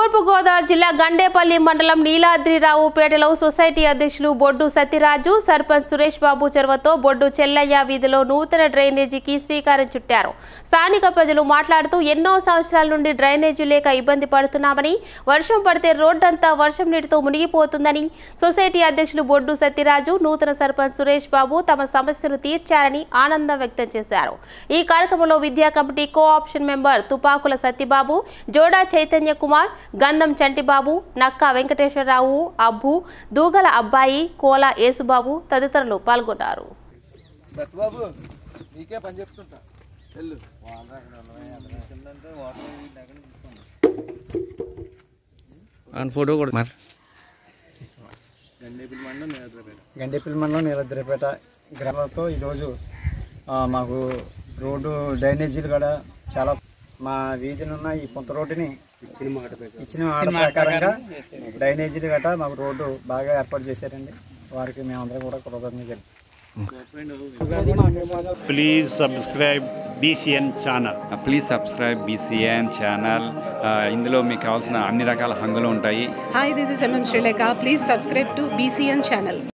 తూర్పుగోదావరి జిల్లా గండేపల్లి మండలం నీలాద్రిరావుపేటలో సొసైటీ అధ్యక్షులు బొడ్డు సత్యరాజు సర్పంచ్ సురేష్ బాబు చొరవతో బొడ్డు చెల్లయ్య వీధిలో నూతన డ్రైనేజీకి శ్రీకారం చుట్టారు స్థానిక ప్రజలు మాట్లాడుతూ ఎన్నో సంవత్సరాల నుండి డ్రైనేజీ లేక ఇబ్బంది పడుతున్నామని వర్షం పడితే రోడ్డంతా వర్షం నీటితో మునిగిపోతుందని సొసైటీ అధ్యక్షులు బొడ్డు సత్యరాజు నూతన సర్పంచ్ సురేష్ బాబు తమ సమస్యను తీర్చారని ఆనందం వ్యక్తం చేశారు ఈ కార్యక్రమంలో విద్యా committee co option member Tupakula Satyababu Joda Chaitanya Kumar Gandham Chantibabu Nakka Venkateswararao అబ్బు దూగల అబ్బాయి కోల యేసుబాబు తదితరులు పాల్గొన్నారు సత్యబాబు నీకే పని చెప్తుంటా వెళ్ళు అని ఫోటో కూడా మరి గండేపల్లి మండలం నేద్రపేట గండిపల్లి మండలం నీలద్రిపేట గ్రామంతో ఈరోజు ఆ, మాకు రోడ్డు డ్రైనేజీలు కూడా చాలా మా వీధిలో ఉన్న ఈ పొంత రోడ్డుని ఇచ్చిన మాట ఇచ్చిన మాట ప్రకారంగా డ్రైనేజీలు గట్రా మాకు రోడ్డు బాగా ఏర్పాటు చేశారండి వారికి మేమందరం కూడా కృతజ్ఞతలు please subscribe BCN channel. Please subscribe BCN channel ఇందులో మీకు కావాల్సిన అన్ని రకాల హంగులు ఉంటాయి Hi, this is MM Sri Lanka. Please subscribe to BCN channel.